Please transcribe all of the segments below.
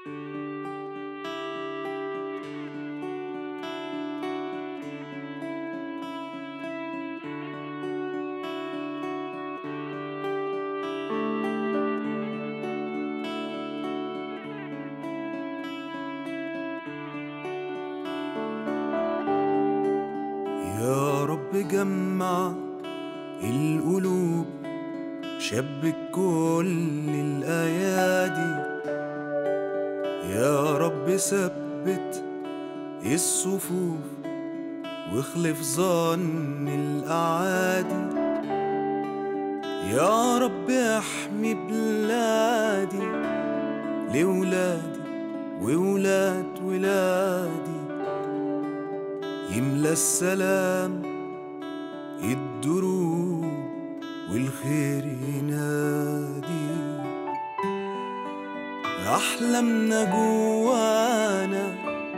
يا رب جمع القلوب شبك كل الأيادي يا رب ثبت الصفوف واخلف ظن الأعادي يا رب احمي بلادي لولادي وولاد ولادي يملى السلام الدروب والخير ينادي أحلامنا جوانا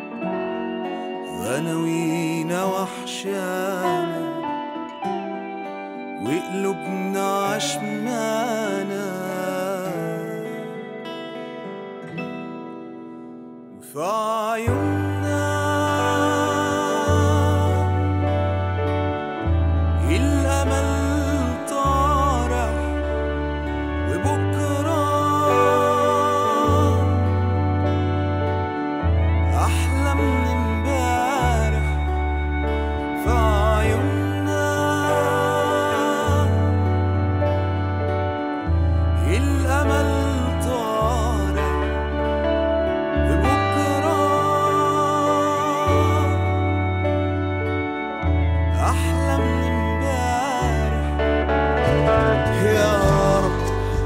غناوينا وحشانا وقلوبنا عشمانا وفي عيوننا الأمل طارح وبكرة أحلى من امبارح في عيوننا الأمل طارح وبكرة أحلى من امبارح يا رب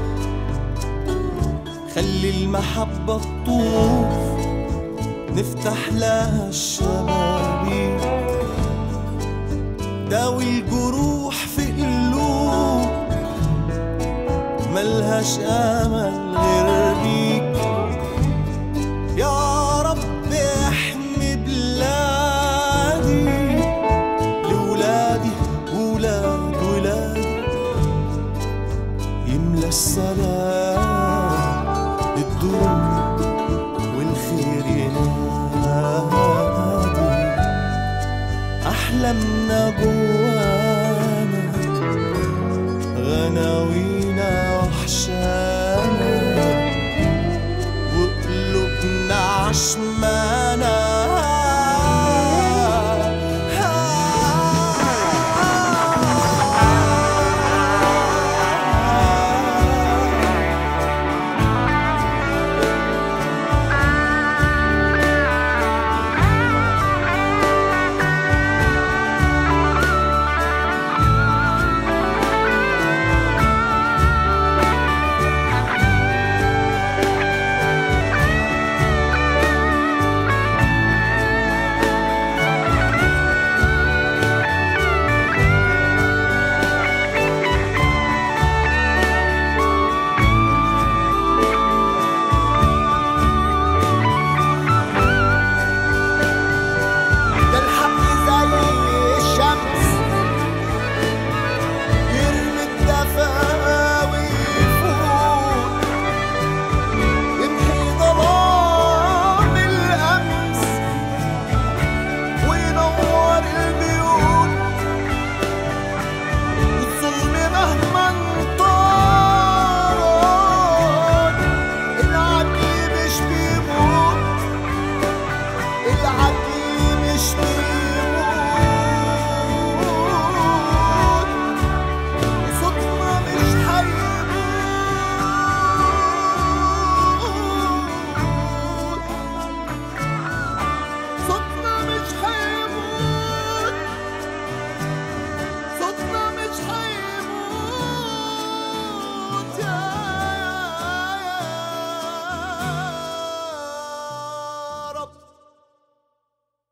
خلي المحبة تطوف نفتح لها الشبابيك داوي الجروح في قلوب ملهاش امل غير بيك يا رب احمي بلادي لولادي ولاد ولادي يملى السلام الدروب والخير ينادي أحلامنا جوانا غناوي